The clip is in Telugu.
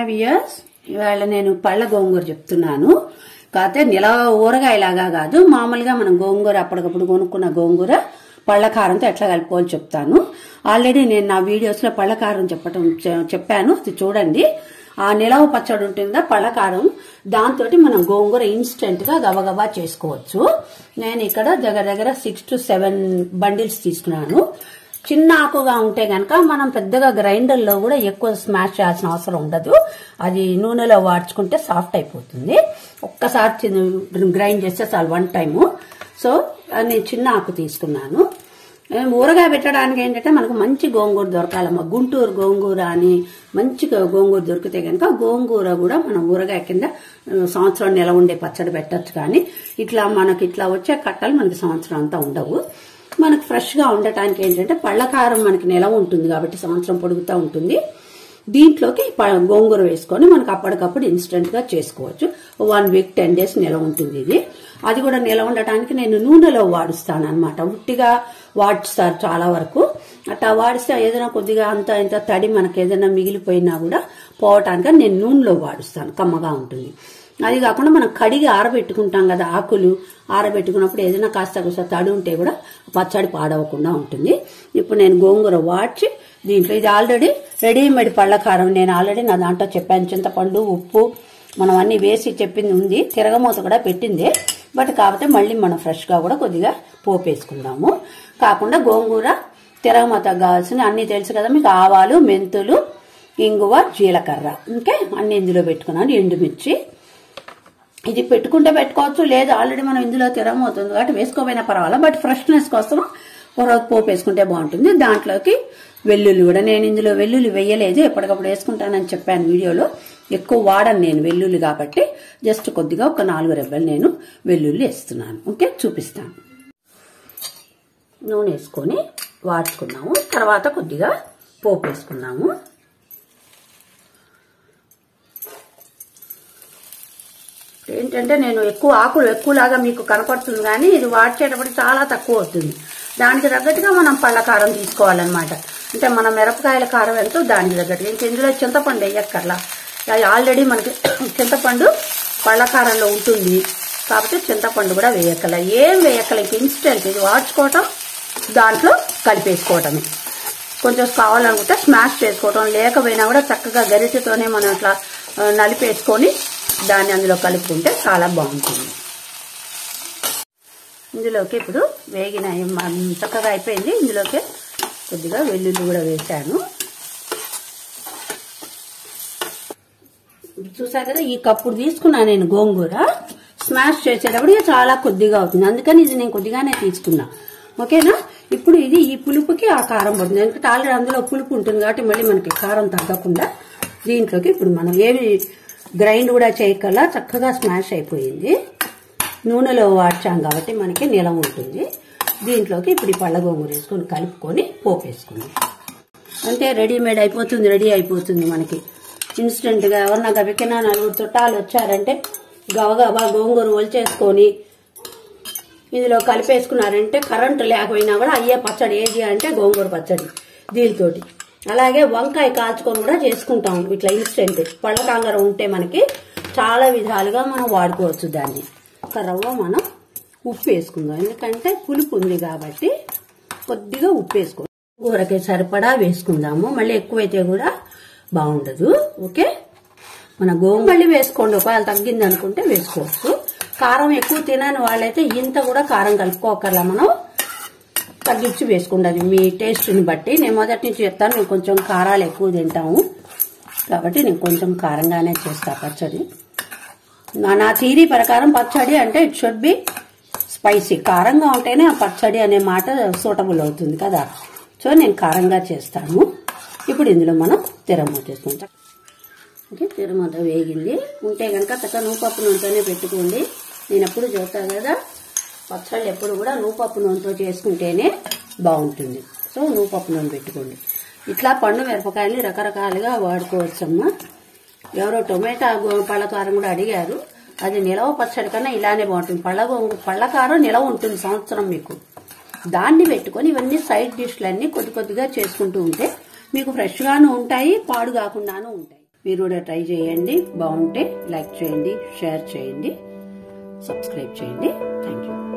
వియర్స్ ఇవాళ నేను పళ్ళ గోంగూర చెప్తున్నాను కాకపోతే నిల ఊరగాయలాగా కాదు మామూలుగా మనం గోంగూర అప్పటికప్పుడు కొనుక్కున్న గోంగూర పళ్ళ కారంతో ఎట్లా కలుపుకోవాలి చెప్తాను ఆల్రెడీ నేను నా వీడియోస్ లో పళ్ళ కారం చెప్పటం చె- చెప్పాను అది చూడండి ఆ నిలవ పచ్చడి ఉంటుందా పళ్ళకారం దాంతో మనం గోంగూర ఇన్స్టెంట్ గా గబగబా చేసుకోవచ్చు నేను ఇక్కడ దగ్గర దగ్గర సిక్స్ టు సెవెన్ బండిల్స్ తీసుకున్నాను చిన్న ఆకుగా ఉంటే గనక మనం పెద్దగా గ్రైండర్ లో కూడా ఎక్కువ స్మాష్ చేయాల్సిన అవసరం ఉండదు అది నూనెలో వాడ్చుకుంటే సాఫ్ట్ అయిపోతుంది ఒక్కసారి చిన్న గ్రైండ్ చేస్తే చాలు వన్ టైము సో నేను చిన్న ఆకు తీసుకున్నాను ఏం ఊరగాయ పెట్టడానికి ఏంటంటే మనకు మంచి గోంగూర దొరకాలమ్మా గుంటూరు గోంగూర అని మంచి గోంగూర దొరికితే కనుక గోంగూర కూడా మనం ఊరగాయ కింద ఆ, సంవత్సరం నెల ఉండే పచ్చడి పెట్టచ్చు కానీ ఇట్లా మనకి ఇట్లా వచ్చే కట్టలు మనకి సంవత్సరం అంతా ఉండవు మనకు ఫ్రెష్ గా ఉండటానికి ఏంటంటే పళ్ళకారం మనకి నిలవ ఉంటుంది కాబట్టి సంవత్సరం పొడుగుతా ఉంటుంది దీంట్లోకి ప- గోంగూర వేసుకొని మనకు అప్పటికప్పుడు ఇన్స్టెంట్ గా చేసుకోవచ్చు వన్ వీక్ టెన్ డేస్ నిలవ ఉంటుంది ఇది అది కూడా నిలవ ఉండటానికి నేను నూనెలో వాడుస్తాను అనమాట ఉట్టిగా వాడుస్తారు చాలా వరకు అట్లా వాడిస్తే ఏదైనా కొద్దిగా అంత ఇంత తడి మనకి ఏదైనా మిగిలిపోయినా కూడా పోవటానికి నేను నూనెలో వాడుస్తాను కమ్మగా ఉంటుంది అది కాకుండా మనం కడిగి ఆరబెట్టుకుంటాం కదా ఆకులు ఆరబెట్టుకున్నప్పుడు ఏదైనా కాస్త కూస్త తడి ఉంటే కూడా పచ్చడి పాడవకుండా ఉంటుంది ఇప్పుడు నేను గోంగూర వాడ్చి దీంట్లో ఇది ఆల్రెడీ రెడీమేడ్ పళ్ళకారం నేను ఆల్రెడీ నా దాంట్లో చెప్పాను చింతపండు ఉప్పు మనం అన్ని వేసి చెప్పింది ఉంది తిరగమూత కూడా పెట్టింది బట్ కాకపోతే మళ్ళీ మనం ఫ్రెష్గా కూడా కొద్దిగా పోపు వేసుకుందాము కాకుండా గోంగూర తిరగమూత కావాల్సిన అన్ని తెలుసు కదా మీకు ఆవాలు మెంతులు ఇంగువ జీలకర్ర ఓకే అన్ని ఇందులో పెట్టుకున్నాను ఎండుమిర్చి ఇది పెట్టుకుంటే పెట్టుకోవచ్చు లేదు ఆల్రెడీ మనం ఇందులో తిరగమవుతుంది కాబట్టి వేసుకోపోయినా పర్వాలేదు బట్ ఫ్రెష్నెస్ కోసం ఒక రోజు పోపు వేసుకుంటే బాగుంటుంది దాంట్లోకి వెల్లుల్లి కూడా నేను ఇందులో వెల్లుల్లి వేయలేదు ఎప్పటికప్పుడు వేసుకుంటానని చెప్పాను వీడియోలో ఎక్కువ వాడను నేను వెల్లుల్లి కాబట్టి జస్ట్ కొద్దిగా ఒక నాలుగు రెబ్బలు నేను వెల్లుల్లి వేస్తున్నాను ఓకే చూపిస్తాను నూనె వేసుకొని వాడుకున్నాము తర్వాత కొద్దిగా పోపు వేసుకున్నాము ఏంటంటే నేను ఎక్కువ ఆకులు ఎక్కువలాగా మీకు కనపడుతుంది కానీ ఇది వాడ్చేటప్పుడు చాలా తక్కువ అవుతుంది దానికి తగ్గట్టుగా మనం పళ్ళ కారం తీసుకోవాలన్నమాట అంటే మన మిరపకాయల కారం ఎంతో దానికి తగ్గట్టుగా ఇంక ఇందులో చింతపండు వేయక్కర్లా అది ఆల్రెడీ మనకి చింతపండు పళ్ళ కారంలో ఉంటుంది కాబట్టి చింతపండు కూడా వేయక్కల ఏం వేయక్కల ఇంక ఇన్స్టెంట్ ఇది వాడ్చుకోవటం దాంట్లో కలిపేసుకోవటమే కొంచెం కావాలనుకుంటే స్మాష్ చేసుకోవటం లేకపోయినా కూడా చక్కగా గరిటెతోనే మనం ఇట్లా ఆ, నలిపేసుకొని దాన్ని అందులో కలుపుకుంటే చాలా బాగుంటుంది ఇందులోకి ఇప్పుడు వేగిన మ- చక్కగా అయిపోయింది ఇందులోకి కొద్దిగా వెల్లుల్లి కూడా వేశాను చూసారు కదా ఈ కప్పుడు తీసుకున్నా నేను గోంగూర స్మాష్ చేసేటప్పుడు ఇది చాలా కొద్దిగా అవుతుంది అందుకని ఇది నేను కొద్దిగానే తీసుకున్నా ఓకేనా ఇప్పుడు ఇది ఈ పులుపుకి ఆ కారం పడుతుంది ఎందుకంటే ఆల్రెడీ అందులో పులుపు ఉంటుంది కాబట్టి మళ్ళీ మనకి కారం తగ్గకుండా దీంట్లోకి ఇప్పుడు మనం ఏమి గ్రైండ్ కూడా చేయకల్లా చక్కగా స్మాష్ అయిపోయింది నూనెలో వాడ్చాం కాబట్టి మనకి నిలం ఉంటుంది దీంట్లోకి ఇప్పుడు ఈ పళ్ళ గోంగూర వేసుకొని కలుపుకొని పోపు వేసుకుందాం అంటే రెడీమేడ్ అయిపోతుంది రెడీ అయిపోతుంది మనకి ఇన్స్టెంట్గా ఎవరన్నా గబికినా నలుగురు చుట్టాలు వచ్చారంటే గవగబా గోంగూర ఒలిచేసుకొని ఇందులో కలిపేసుకున్నారంటే కరెంటు లేకపోయినా కూడా అయ్యే పచ్చడి ఏది అంటే గోంగూర పచ్చడి దీనితోటి అలాగే వంకాయ కాల్చుకొని కూడా చేసుకుంటాం ఇట్లా ఇన్స్టెంట్ పళ్ళ కాంగర ఉంటే మనకి చాలా విధాలుగా మనం వాడుకోవచ్చు దాన్ని ఒక రవ్వ మనం ఉప్పు వేసుకుందాం ఎందుకంటే పులుపు ఉంది కాబట్టి కొద్దిగా ఉప్పు వేసుకో కూరకి సరిపడా వేసుకుందాము మళ్ళీ ఎక్కువైతే కూడా బాగుండదు ఓకే మన గోంగళ్ళి వేసుకోండి ఒకవేళ తగ్గింది అనుకుంటే వేసుకోవచ్చు కారం ఎక్కువ తినని వాళ్ళైతే ఇంత కూడా కారం కలుపుకోకర్లా మనం తగ్గించి వేసుకుండదు మీ టేస్ట్ని బట్టి నేను మొదటి నుంచి చెప్తాను మేము కొంచెం కారాలు ఎక్కువ తింటాము కాబట్టి నేను కొంచెం కారంగానే చేస్తా పచ్చడి నా నా థీరీ ప్రకారం పచ్చడి అంటే ఇట్ షుడ్ బి స్పైసీ కారంగా ఉంటేనే ఆ పచ్చడి అనే మాట సూటబుల్ అవుతుంది కదా సో నేను కారంగా చేస్తాను ఇప్పుడు ఇందులో మనం తిరమూత చేసుకుంటాం ఓకే తిరమూత వేగింది ఉంటే కనుక చక్కగా నూపప్పు నూనెతోనే పెట్టుకోండి నేను ఎప్పుడు చెబుతాను కదా పచ్చళ్ళు ఎప్పుడు కూడా నూపప్పు నూనెతో చేసుకుంటేనే బాగుంటుంది సో నూపప్పు నూనె పెట్టుకోండి ఇట్లా పండు మిరపకాయలు రకరకాలుగా వాడుకోవచ్చమ్మా ఎవరో టొమాటో గో- పళ్ళకారం కూడా అడిగారు అది నిలవ పచ్చడి కన్నా ఇలానే బాగుంటుంది పళ్ళ గోంగు- పళ్ళకారం నిలవ ఉంటుంది సంవత్సరం మీకు దాన్ని పెట్టుకొని ఇవన్నీ సైడ్ డిష్లన్నీ కొద్ది కొద్దిగా చేసుకుంటూ ఉంటే మీకు ఫ్రెష్గాను ఉంటాయి పాడు కాకుండాను ఉంటాయి మీరు కూడా ట్రై చేయండి బాగుంటే లైక్ చేయండి షేర్ చేయండి సబ్స్క్రైబ్ చేయండి థ్యాంక్ యూ